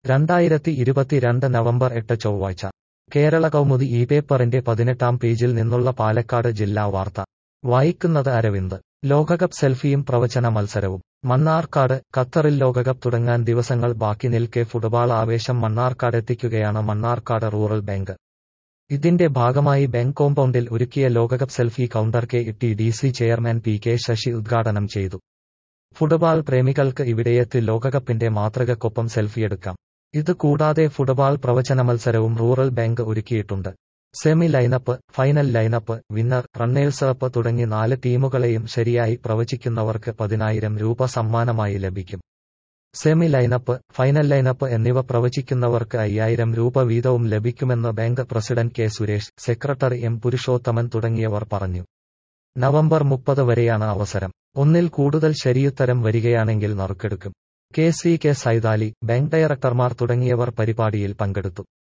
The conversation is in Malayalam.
രണ്ടായിരത്തി ഇരുപത്തിരണ്ട് നവംബർ എട്ട് ചൊവ്വാഴ്ച കേരള കൗമുദി ഈ പേപ്പറിന്റെ പതിനെട്ടാം പേജിൽ നിന്നുള്ള പാലക്കാട് ജില്ലാ വാർത്ത വായിക്കുന്നത് അരവിന്ദ് ലോകകപ്പ് സെൽഫിയും പ്രവചന മത്സരവും മണ്ണാർക്കാട് ഖത്തറിൽ ലോകകപ്പ് തുടങ്ങാൻ ദിവസങ്ങൾ ബാക്കി നിൽക്കെ ഫുട്ബോൾ ആവേശം മണ്ണാർക്കാടെത്തിക്കുകയാണ് മണ്ണാർക്കാട് റൂറൽ ബാങ്ക് ഇതിന്റെ ഭാഗമായി ബാങ്ക് കോമ്പൗണ്ടിൽ ഒരുക്കിയ ലോകകപ്പ് selfie counter K T D C chairman P K Sasi ഉദ്ഘാടനം ചെയ്തു ഫുട്ബോൾ പ്രേമികൾക്ക് ഇവിടെയെത്തി ലോകകപ്പിന്റെ മാതൃകക്കൊപ്പം സെൽഫിയെടുക്കാം ഇത് കൂടാതെ ഫുട്ബോൾ പ്രവചന മത്സരവും റൂറൽ ബാങ്ക് ഒരുക്കിയിട്ടുണ്ട് semi lineup final lineup winner runners up തുടങ്ങി നാല് ടീമുകളെയും ശരിയായി പ്രവചിക്കുന്നവർക്ക് പതിനായിരം രൂപ സമ്മാനമായി ലഭിക്കും സെമി ലൈനപ്പ് ഫൈനൽ ലൈനപ്പ് എന്നിവ പ്രവചിക്കുന്നവർക്ക് അയ്യായിരം രൂപ വീതവും ലഭിക്കുമെന്ന് bank president K Suresh secretary M Purushothaman തുടങ്ങിയവർ പറഞ്ഞു നവംബർ മുപ്പത് വരെയാണ് അവസരം ഒന്നിൽ കൂടുതൽ ശരിയുത്തരം വരികയാണെങ്കിൽ നറുക്കെടുക്കും K C K Saithali bank ഡയറക്ടർമാർ തുടങ്ങിയവർ പരിപാടിയിൽ പങ്കെടുത്തു